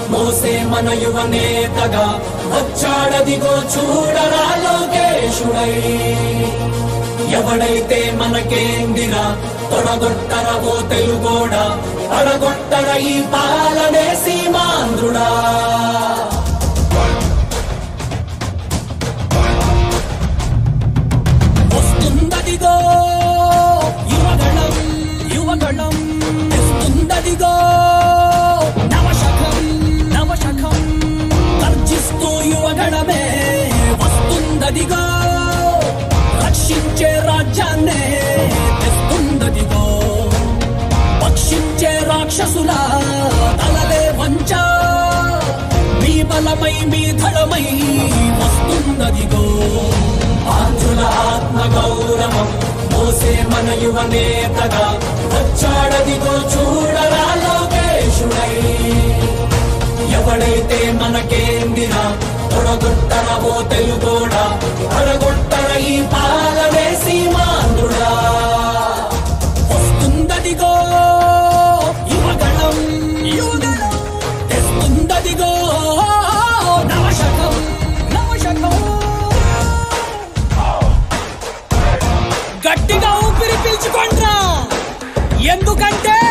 మోసే మన యువ నేతగా వచ్చాడదిగో చూడరా లోకేశుడై ఎవడైతే మనకేందిరా తొడగొట్టర ఓ తెలుగోడా పడగొట్టర ఈ పాలనే సీమాంధ్రుడా వస్తుందదిగో యువగణం యువగణం తెస్తుందదిగో నవశకం నవశకం గర్జిస్తూ యువగణమే వస్తుందదిగో రక్షించే రాజ్యాన్నే తెస్తుందదిగో పక్షించే రాక్షసుల తలలే వంచ మీ బలమై మీ ధళమై వస్తున్నదిగో ఆంధ్రుల ఆత్మ గౌరవం మోసే మన యువ నేతగా వచ్చాడదిగో చూడరా లోకేశుడై ఎవడైతే మనకేందిరా తొడగొట్టర ఓ తెలుగోడా అడగొట్టర ఈ పాలనే సీమాంధ్రుడా వస్తుందదిగో యువగణం యువగణం తెస్తుందదిగో నవశకం నవశకం గట్టిగా ఊపిరి పీల్చుకోండ్రా ఎందుకంటే